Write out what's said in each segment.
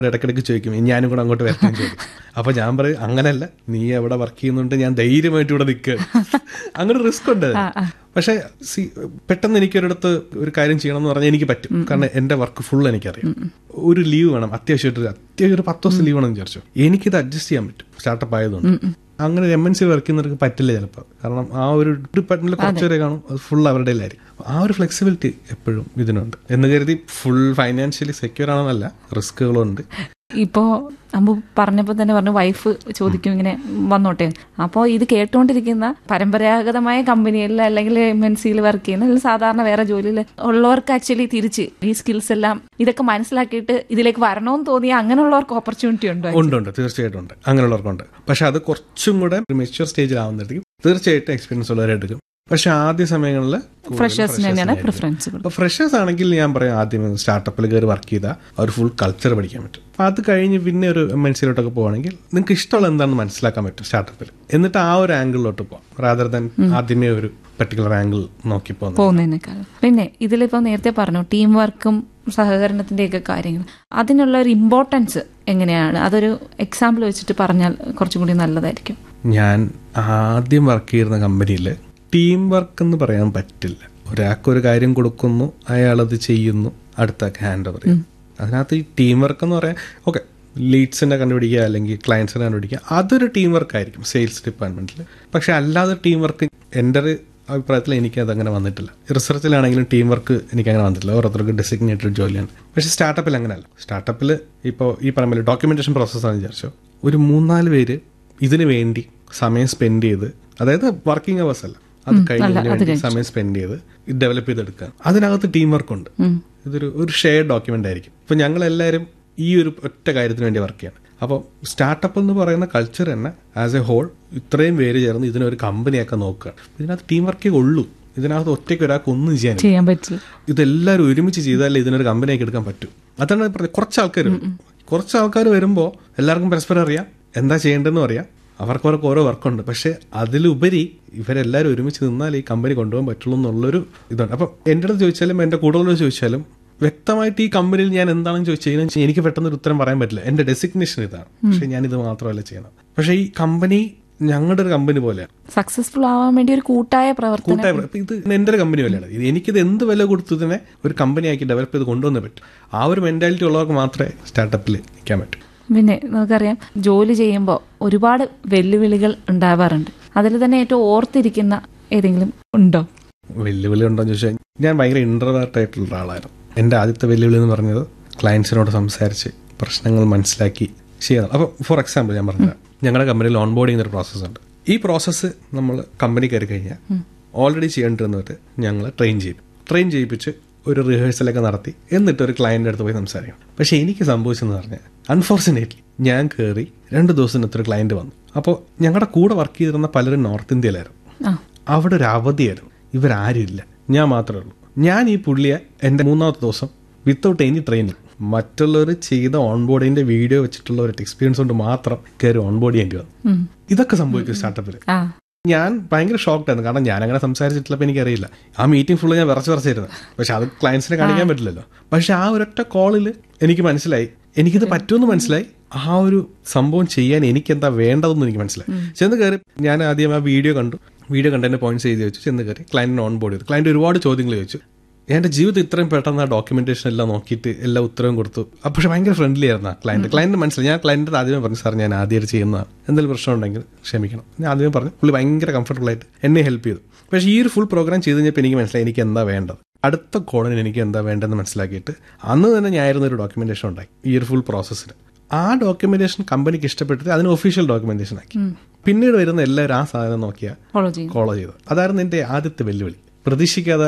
ഇടയ്ക്കിടയ്ക്ക് ചോദിക്കും ഞാനും കൂടെ അങ്ങോട്ട് വരട്ടെ ചോദിക്കും അപ്പൊ ഞാൻ പറയും അങ്ങനല്ല നീ എവിടെ വർക്ക് ചെയ്യുന്നുണ്ട് ഞാൻ ധൈര്യമായിട്ട് ഇവിടെ നിൽക്കുക അങ്ങനെ റിസ്ക് ഉണ്ട് അതിന്. പക്ഷെ സി പെട്ടെന്ന് എനിക്ക് ഒരിടത്ത് ഒരു കാര്യം ചെയ്യണം എന്ന് പറഞ്ഞാൽ എനിക്ക് പറ്റും കാരണം എന്റെ വർക്ക് ഫുൾ എനിക്കറിയാം ഒരു ലീവ് വേണം അത്യാവശ്യമായിട്ട് ഒരു- അത്യാവശ്യം ഒരു പത്ത് ദിവസം ലീവ് വേണം വിചാരിച്ചു എനിക്കിത് അഡ്ജസ്റ്റ് ചെയ്യാൻ പറ്റും സ്റ്റാർട്ടപ്പ് ആയതുകൊണ്ട് അങ്ങനെ എം എൻ സി വർക്ക് ചെയ്യുന്നവർക്ക് പറ്റില്ല ചിലപ്പോൾ കാരണം ആ ഒരു ഡിപ്പാർട്ട്മെന്റിൽ കുറച്ച് പേരെ കാണും അത് ഫുൾ അവരുടെ ആയിരിക്കും ആ ഒരു ഫ്ലെക്സിബിലിറ്റി എപ്പോഴും ഇതിനുണ്ട് എന്ന് കരുതി ഫുൾ ഫൈനാൻഷ്യലി സെക്യൂർ ആണെന്നല്ല റിസ്കുകളുണ്ട് ഇപ്പോ അമ്പു പറഞ്ഞപ്പോ തന്നെ പറഞ്ഞു വൈഫ് ചോദിക്കും ഇങ്ങനെ വന്നോട്ടെ അപ്പോൾ ഇത് കേട്ടുകൊണ്ടിരിക്കുന്ന പരമ്പരാഗതമായ കമ്പനിയിൽ അല്ലെങ്കിൽ എം എൻ സിയിൽ വർക്ക് ചെയ്യുന്ന അല്ലെങ്കിൽ സാധാരണ വേറെ ജോലിയിൽ ഉള്ളവർക്ക് ആക്ച്വലി തിരിച്ച് ഈ സ്കിൽസ് എല്ലാം ഇതൊക്കെ മനസ്സിലാക്കിയിട്ട് ഇതിലേക്ക് വരണമെന്ന് തോന്നിയ അങ്ങനെയുള്ളവർക്ക് ഓപ്പർച്യൂണിറ്റി ഉണ്ടോ ഉണ്ട് ഉണ്ട് തീർച്ചയായിട്ടും ഉണ്ട് അങ്ങനെയുള്ളവർക്കുണ്ട് പക്ഷെ അത് കുറച്ചും കൂടെ മെച്യൂർ സ്റ്റേജിലാവുന്നതായിരിക്കും തീർച്ചയായിട്ടും എക്സ്പീരിയൻസ് ഉള്ളവരെടുക്കും പക്ഷെ ആദ്യ സമയങ്ങളിൽ ഫ്രഷേഴ്സിന് തന്നെയാണ് പ്രിഫറൻസ് അപ്പൊ ഫ്രഷേഴ്സ് ആണെങ്കിൽ ഞാൻ പറയാം ആദ്യം സ്റ്റാർട്ടപ്പിൽ കയറി വർക്ക് ചെയ്താൽ അവർ ഫുൾ കൾച്ചർ പഠിക്കാൻ പറ്റും അപ്പൊ അത് കഴിഞ്ഞ് പിന്നെ ഒരു എം എൻ സിയിലോട്ടൊക്കെ പോവാണെങ്കിൽ നിങ്ങൾക്ക് ഇഷ്ടമുള്ള എന്താണെന്ന് മനസ്സിലാക്കാൻ പറ്റും സ്റ്റാർട്ടപ്പിൽ എന്നിട്ട് ആ ഒരു ആംഗിളിലോട്ട് പോകാം റാദർ ദാൻ ആദ്യമേ ഒരു പെർട്ടിക്കുലർ ആംഗിൾ നോക്കി പോകുന്നത് പോകുന്നതിനേക്കാൾ പിന്നെ ഇതിലിപ്പോ നേരത്തെ പറഞ്ഞു ടീം വർക്കും സഹകരണത്തിന്റെയൊക്കെ കാര്യങ്ങൾ അതിനുള്ള ഒരു ഇമ്പോർട്ടൻസ് എങ്ങനെയാണ് അതൊരു എക്സാമ്പിൾ വെച്ചിട്ട് പറഞ്ഞാൽ കുറച്ചും കൂടി നല്ലതായിരിക്കും ഞാൻ ആദ്യം വർക്ക് ചെയ്യുന്ന കമ്പനിയിൽ ടീം വർക്ക് എന്ന് പറയാൻ പറ്റില്ല ഒരാൾക്ക് ഒരു കാര്യം കൊടുക്കുന്നു അയാളത് ചെയ്യുന്നു അടുത്താക്ക് ഹാൻഡ് ഓവർ ചെയ്യും അതിനകത്ത് ഈ ടീം വർക്ക് എന്ന് പറയാൻ ഓക്കെ ലീഡ്സിനെ കണ്ടുപിടിക്കുക അല്ലെങ്കിൽ ക്ലയൻസിനെ കണ്ടുപിടിക്കുക അതൊരു ടീം വർക്ക് ആയിരിക്കും സെയിൽസ് ഡിപ്പാർട്ട്മെന്റിൽ പക്ഷെ അല്ലാതെ ടീം വർക്ക് എൻ്റെ ഒരു അഭിപ്രായത്തിൽ എനിക്ക് അതങ്ങനെ വന്നിട്ടില്ല റിസർച്ചിലാണെങ്കിലും ടീം വർക്ക് എനിക്ക് അങ്ങനെ വന്നിട്ടില്ല ഓരോരുത്തർക്ക് ഡെസിഗ്നേറ്റഡ് ജോലിയാണ് പക്ഷെ സ്റ്റാർട്ടപ്പിൽ അങ്ങനെയല്ല സ്റ്റാർട്ടപ്പിൽ ഇപ്പോൾ ഈ പറയുമ്പോൾ ഡോക്യുമെന്റേഷൻ പ്രോസസ്സാണെന്ന് വിചാരിച്ചോ ഒരു മൂന്നാല് പേര് ഇതിനു വേണ്ടി സമയം സ്പെൻഡ് ചെയ്ത് അതായത് വർക്കിംഗ് അവേഴ്സ് അല്ല അത് കഴിഞ്ഞതിന് വേണ്ടി സമയം സ്പെൻഡ് ചെയ്ത് ഇത് ഡെവലപ്പ് ചെയ്തെടുക്കുക അതിനകത്ത് ടീം വർക്ക് ഉണ്ട് ഇതൊരു ഒരു ഷെയർഡ് ഡോക്യുമെന്റ് ആയിരിക്കും ഇപ്പൊ ഞങ്ങൾ എല്ലാവരും ഈ ഒരു ഒറ്റ കാര്യത്തിന് വേണ്ടി വർക്ക് ചെയ്യണം അപ്പോൾ സ്റ്റാർട്ടപ്പ് എന്ന് പറയുന്ന കൾച്ചർ തന്നെ ആസ് എ ഹോൾ ഇത്രയും പേര് ചേർന്ന് ഇതിനൊരു കമ്പനിയൊക്കെ നോക്കുക ഇതിനകത്ത് ടീം വർക്കേ ഉള്ളൂ ഇതിനകത്ത് ഒറ്റയ്ക്ക് ഒരാൾക്ക് ഒന്നും ചെയ്യാൻ ചെയ്യാൻ പറ്റില്ല ഇതെല്ലാവരും ഒരുമിച്ച് ചെയ്താലേ ഇതിനൊരു കമ്പനിയാക്കി എടുക്കാൻ പറ്റും അതാണ് പറഞ്ഞത് കുറച്ച് ആൾക്കാർ വരും കുറച്ച് ആൾക്കാർ വരുമ്പോൾ എല്ലാവർക്കും പരസ്പരം അറിയാം എന്താ ചെയ്യേണ്ടതെന്ന് അറിയാം അവർക്ക് അവർക്ക് ഓരോ വർക്കുണ്ട് പക്ഷെ അതിലുപരി ഇവരെല്ലാവരും ഒരുമിച്ച് നിന്നാൽ ഈ കമ്പനി കൊണ്ടുപോകാൻ പറ്റുള്ളൂ എന്നുള്ളൊരു ഇതുണ്ട് അപ്പം എൻ്റെ അടുത്ത് ചോദിച്ചാലും എൻ്റെ കൂടുതൽ ചോദിച്ചാലും വ്യക്തമായിട്ട് ഈ കമ്പനിയിൽ ഞാൻ എന്താണെന്ന് ചോദിച്ചു കഴിഞ്ഞാൽ എനിക്ക് പെട്ടെന്ന് ഒരു ഉത്തരം പറയാൻ പറ്റില്ല എൻ്റെ ഡെസിഗ്നേഷൻ ഇതാണ് പക്ഷെ ഞാൻ ഇത് മാത്രമല്ല ചെയ്യുന്നത് പക്ഷെ ഈ കമ്പനി ഞങ്ങളുടെ ഒരു കമ്പനി പോലെയാണ് സക്സസ്ഫുൾ ആവാൻ വേണ്ടി ഒരു കൂട്ടായ പ്രവർത്തനം കൂട്ടായ പ്ര- ഇപ്പൊ ഇത് എന്റെ ഒരു കമ്പനി പോലെയാണ് ഇത് എനിക്കിത് എന്ത് വില കൊടുത്തു തന്നെ ഒരു കമ്പനി ആക്കി ഡെവലപ്പ് ചെയ്ത് കൊണ്ടുവന്നേ പറ്റും ആ ഒരു മെന്റാലിറ്റി ഉള്ളവർക്ക് മാത്രമേ സ്റ്റാർട്ടപ്പിൽ നിൽക്കാൻ പറ്റൂ പിന്നെ നമുക്കറിയാം ജോലി ചെയ്യുമ്പോൾ ഒരുപാട് വെല്ലുവിളികൾ ഉണ്ടാവാറുണ്ട് അതിൽ തന്നെ ഏറ്റവും ഓർത്തിരിക്കുന്ന ഏതെങ്കിലും ഉണ്ടോ വെല്ലുവിളി ഉണ്ടോന്ന് ചോദിച്ചാൽ ഞാൻ ഭയങ്കര ഇൻട്രവേർട്ട് ആയിട്ടുള്ള ഒരാളായിരുന്നു എന്റെ ആദ്യത്തെ വെല്ലുവിളി എന്ന് പറഞ്ഞത് ക്ലയൻസിനോട് സംസാരിച്ച് പ്രശ്നങ്ങൾ മനസ്സിലാക്കി ചെയ്യണം അപ്പോൾ ഫോർ എക്സാമ്പിൾ ഞാൻ പറഞ്ഞത് ഞങ്ങളുടെ കമ്പനിയിൽ ഓൺ ബോർഡിംഗ് ഒരു പ്രോസസ്സ് ഉണ്ട് ഈ പ്രോസസ്സ് നമ്മൾ കമ്പനി കയറി കഴിഞ്ഞാൽ ഓൾറെഡി ചെയ്യേണ്ടിരുന്നത് ഞങ്ങൾ ട്രെയിൻ ചെയ്യും ട്രെയിൻ ചെയ്യിപ്പിച്ച് ഒരു റിഹേഴ്സലൊക്കെ നടത്തി എന്നിട്ട് ഒരു ക്ലയൻറ്റിൻ്റെ അടുത്ത് പോയി സംസാരിക്കണം പക്ഷേ എനിക്ക് സംഭവിച്ചെന്ന് പറഞ്ഞാൽ അൺഫോർച്ചുനേറ്റ്ലി ഞാൻ കയറി രണ്ട് ദിവസത്തിനകത്ത് ഒരു ക്ലയൻറ്റ് വന്നു അപ്പോൾ ഞങ്ങളുടെ കൂടെ വർക്ക് ചെയ്തിരുന്ന പലരും നോർത്ത് ഇന്ത്യയിലായിരുന്നു ആ അവിടെ ഒരു അവധിയായിരുന്നു ഇവരാരും ഇല്ല ഞാൻ മാത്രമേ ഉള്ളൂ ഞാൻ ഈ പുള്ളിയെ എൻ്റെ മൂന്നാമത്തെ ദിവസം വിത്തൗട്ട് എനി ട്രെയിനിങ് മറ്റുള്ളവർ ചെയ്ത ഓൺബോർഡിന്റെ വീഡിയോ വെച്ചിട്ടുള്ള ഒരു എക്സ്പീരിയൻസ് കൊണ്ട് മാത്രം കയറി ഓൺബോർഡ് ചെയ്യേണ്ടി വന്നു ഉം. ഇതൊക്കെ സംഭവിക്കും സ്റ്റാർട്ടപ്പിൽ ആ ഞാൻ ഭയങ്കര ഷോക്ക്ഡ് ആയിരുന്നു കാരണം ഞാൻ അങ്ങനെ സംസാരിച്ചിട്ടില്ലപ്പോൾ എനിക്കറിയില്ല ആ മീറ്റിംഗ് ഫുള്ള് ഞാൻ വിറച്ച് വിറച്ചായിരുന്നു പക്ഷെ അത് ക്ലയൻസിനെ കാണിക്കാൻ പറ്റില്ലല്ലോ പക്ഷെ ആ ഒരൊറ്റ കോളിൽ എനിക്ക് മനസ്സിലായി എനിക്കിത് പറ്റുമെന്ന് മനസ്സിലായി ആ ഒരു സംഭവം ചെയ്യാൻ എനിക്ക് എന്താ വേണ്ടതെന്ന് എനിക്ക് മനസ്സിലായി ചെന്ന് കയറി ഞാൻ ആദ്യം ആ വീഡിയോ കണ്ടു വീഡിയോ കണ്ടതിന്റെ പോയിന്റ്സ് എഴുതി വെച്ചു ചെന്ന് കയറി ക്ലയന്റിന് ഓൺ ബോർഡ് ചെയ്തു ക്ലയന്റ് ഒരുപാട് ചോദ്യങ്ങൾ ചോദിച്ചു എന്റെ ജീവിതം ഇത്രയും പെട്ടെന്ന് ആ ഡോക്യുമെന്റേഷൻ എല്ലാം നോക്കിയിട്ട് എല്ലാ ഉത്തരവും കൊടുത്തു അപ്പൊ പക്ഷെ ഭയങ്കര ഫ്രണ്ട്ലി ആയിരുന്നു ആ ക്ലയന്റ് ക്ലയന്റ് മനസ്സിലായി ഞാൻ ക്ലയന്റ് ആദ്യമേ പറഞ്ഞു സാർ ഞാൻ ആദ്യമായിട്ട് ചെയ്യുന്നതാണ് എന്തെങ്കിലും പ്രശ്നം ഉണ്ടെങ്കിൽ ക്ഷമിക്കണം ഞാൻ ആദ്യമേ പറഞ്ഞു പുള്ളി ഭയങ്കര കംഫർട്ടബിൾ ആയിട്ട് എന്നെ ഹെൽപ്പ് ചെയ്തു പക്ഷേ ഈ ഒരു ഫുൾ പ്രോഗ്രാം ചെയ്ത് കഴിഞ്ഞപ്പോൾ എനിക്ക് മനസ്സിലായി എനിക്ക് എന്താ വേണ്ടത് അടുത്ത കോളിന് എനിക്ക് എന്താ വേണ്ടതെന്ന് മനസ്സിലാക്കിയിട്ട് അന്ന് തന്നെ ഞാനായിരുന്നു ഒരു ഡോക്യുമെന്റേഷൻ ഉണ്ടാക്കി ഈ ഒരു ഫുൾ പ്രോസസ്സിന് ആ ഡോക്യുമെന്റേഷൻ കമ്പനിക്ക് ഇഷ്ടപ്പെട്ടിട്ട് അതിന് ഒഫീഷ്യൽ ഡോക്യുമെന്റേഷൻ ആക്കി പിന്നീട് വരുന്ന എല്ലാവരും ആ സാധനം നോക്കിയാൽ ഫോളോ ചെയ്യും കോളോ ചെയ്തത് അതായിരുന്നു എന്റെ ആദ്യത്തെ വെല്ലുവിളി പ്രതീക്ഷിക്കാതെ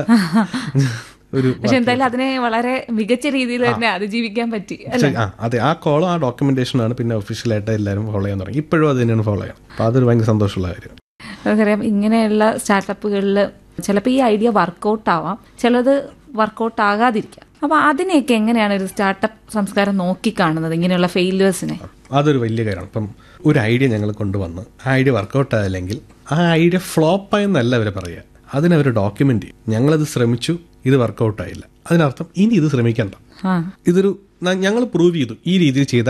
ഒരു പക്ഷെ എന്തായാലും അതിനെ വളരെ മികച്ച രീതിയിൽ തന്നെ അതിജീവിക്കാൻ പറ്റി അല്ലെ ആ അതെ ആ കോളും ആ ഡോക്യുമെന്റേഷനാണ് പിന്നെ ഒഫീഷ്യലായിട്ട് എല്ലാവരും ഫോളോ ചെയ്യാൻ തുടങ്ങി ഇപ്പോഴും അത് തന്നെയാണ് ഫോളോ ചെയ്യാൻ അപ്പൊ അതൊരു ഭയങ്കര സന്തോഷമുള്ള കാര്യം നമുക്കറിയാം ഇങ്ങനെയുള്ള സ്റ്റാർട്ടപ്പുകളിൽ ചിലപ്പോൾ ഈ ഐഡിയ വർക്കൗട്ട് ആവാം ചിലത് വർക്കൗട്ട് ആകാതിരിക്കാം അപ്പൊ അതിനെയൊക്കെ എങ്ങനെയാണ് ഒരു സ്റ്റാർട്ടപ്പ് സംസ്കാരം നോക്കിക്കാണുന്നത് ഇങ്ങനെയുള്ള ഫെയിലിയേഴ്സിനെ അതൊരു വലിയ കാര്യമാണ് ഇപ്പം ഒരു ഐഡിയ ഞങ്ങൾ കൊണ്ടുവന്ന് ആ ഐഡിയ വർക്കൗട്ട് ആയില്ലെങ്കിൽ ആ ഐഡിയ ഫ്ലോപ്പ് ആയെന്നല്ല അവർ പറയുക അതിനവർ ഡോക്യുമെന്റ് ചെയ്യും ഞങ്ങളത് ശ്രമിച്ചു ഇത് വർക്കൗട്ട് ആയില്ല അതിനർത്ഥം ഇനി ഇത് ശ്രമിക്കണ്ട ആ ഇതൊരു ഞങ്ങൾ പ്രൂവ് ചെയ്തു ഈ രീതിയിൽ ചെയ്താൽ